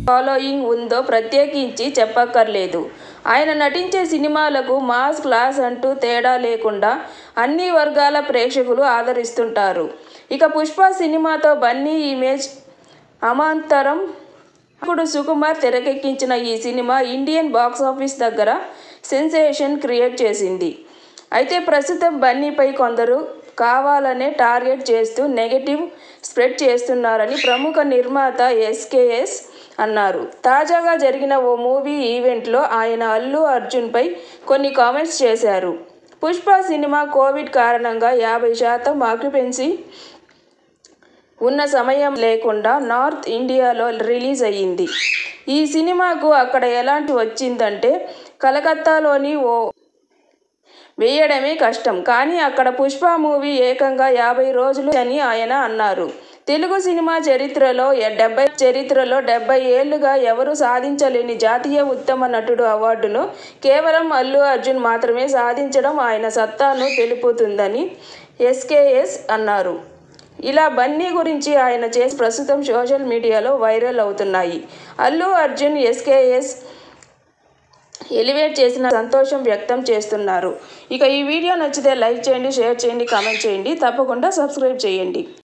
following ఉందో ప్రత్యేకించి చెప్పక్కర్లేదు ఆయన నటించే సినిమాలకు మాస్ క్లాస్ అంటూ తేడా లేకుండా అన్ని వర్గాల ప్రేక్షకులు ఆదరిస్తుంటారు ఇక పుష్ప సినిమాతో బన్నీ ఇమేజ్ అమాంతరం ఇప్పుడు సుకుమార్ తెరకెక్కించిన ఈ సినిమా ఇండియన్ బాక్స్ ఆఫీస్ దగ్గర సెన్సేషన్ క్రియేట్ చేసింది అయితే ప్రస్తుతం బన్నీపై కొందరు కావాలనే టార్గెట్ చేస్తూ నెగటివ్ స్ప్రెడ్ చేస్తున్నారని ప్రముఖ నిర్మాత ఎస్కేఎస్ అన్నారు తాజాగా జరిగిన ఓ మూవీ ఈవెంట్లో ఆయన అల్లు అర్జున్పై కొన్ని కామెంట్స్ చేశారు పుష్ప సినిమా కోవిడ్ కారణంగా యాభై శాతం ఆక్యుపెన్సీ ఉన్న సమయం లేకుండా నార్త్ ఇండియాలో రిలీజ్ అయ్యింది ఈ సినిమాకు అక్కడ ఎలాంటి వచ్చిందంటే కలకత్తాలోని ఓ వేయడమే కష్టం కానీ అక్కడ పుష్ప మూవీ ఏకంగా యాభై రోజులు అని ఆయన అన్నారు తెలుగు సినిమా చరిత్రలో డెబ్బై చరిత్రలో డెబ్బై ఏళ్లుగా ఎవరు సాధించలేని జాతీయ ఉత్తమ నటుడు అవార్డును కేవలం అల్లు అర్జున్ మాత్రమే సాధించడం ఆయన సత్తాను తెలుపుతుందని ఎస్కేఎస్ అన్నారు ఇలా బన్నీ గురించి ఆయన చేసి ప్రస్తుతం సోషల్ మీడియాలో వైరల్ అవుతున్నాయి అల్లు అర్జున్ ఎస్కేఎస్ ఎలివేట్ చేసిన సంతోషం వ్యక్తం చేస్తున్నారు ఇక ఈ వీడియో నచ్చితే లైక్ చేయండి షేర్ చేయండి కామెంట్ చేయండి తప్పకుండా సబ్స్క్రైబ్ చేయండి